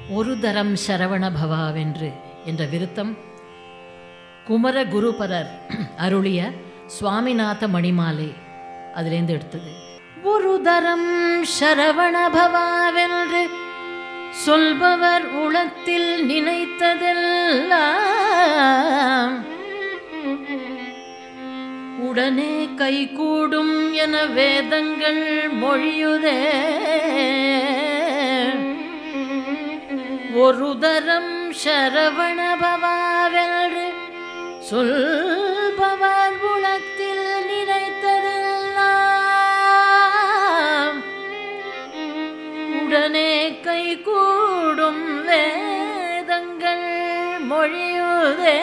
ஒரு தரம் சரவண பவாவென்று என்ற விருத்தம் குமர குருபரர் அருளிய சுவாமிநாத மணிமாலை அதிலேருந்து எடுத்தது ஒரு தரம் சரவண பவாவென்று சொல்பவர் உளத்தில் நினைத்ததெல்லாம் உடனே கைகூடும் என வேதங்கள் மொழியுதே ஒரு தரம் சரவண பவாவென்று சொல்பவர் உளத்தில் நினைத்ததெல்லாம் உடனே கைகூடும் வேதங்கள் மொழியுதே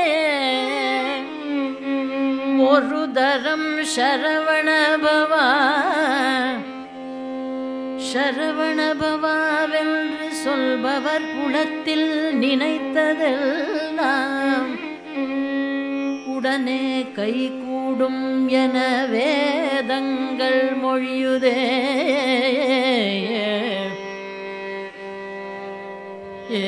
ஒரு தரம் சரவண பவா சரவண பவாவென்று சொல்பவர் குலத்தில் நினைத்ததெல்லாம் உடனே கைகூடும் என வேதங்கள் மொழியுதே ஏ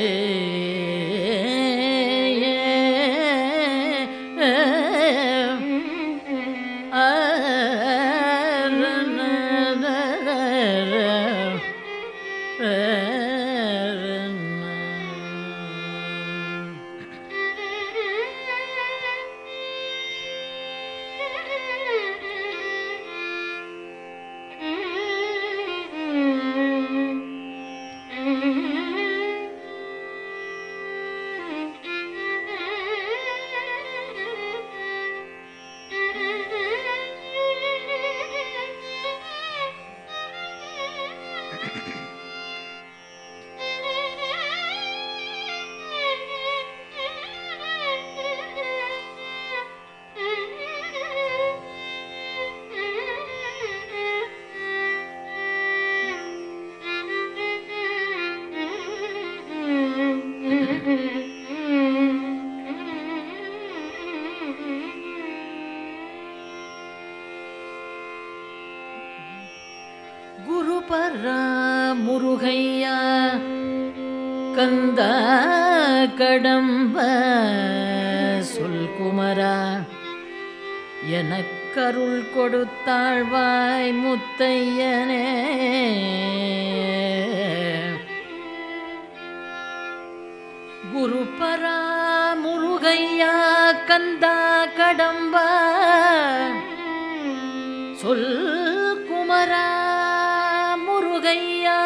குருபரா முருகையா கந்த கடம்ப சொல் குமரா எனக்கருள் கொடுத்தாழ்வாய் முத்தையனே குருபரா முருகையா கந்தா கடம்பா சொல் குமரா முருகையா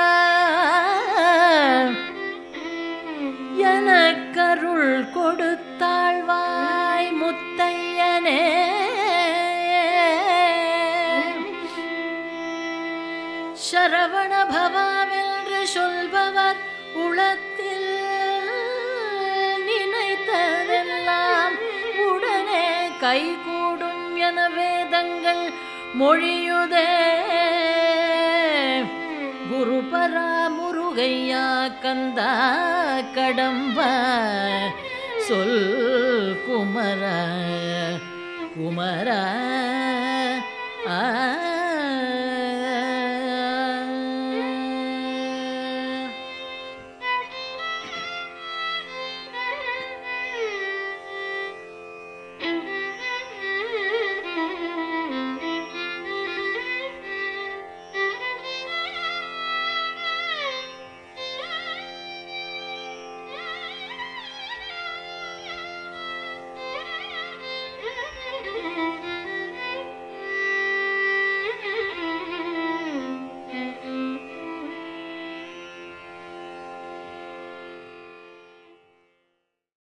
எனக்கருள் கொடுத்தாழ்வாய் முத்தையனே சரவண பவாவென்று சொல்பவர் உளத்தில் நினைத்ததெல்லாம் உடனே கைகூடும் என வேதங்கள் மொழியுதே குருபரா முருகையா கந்தா கடம்ப சொல் குமர குமர ஆ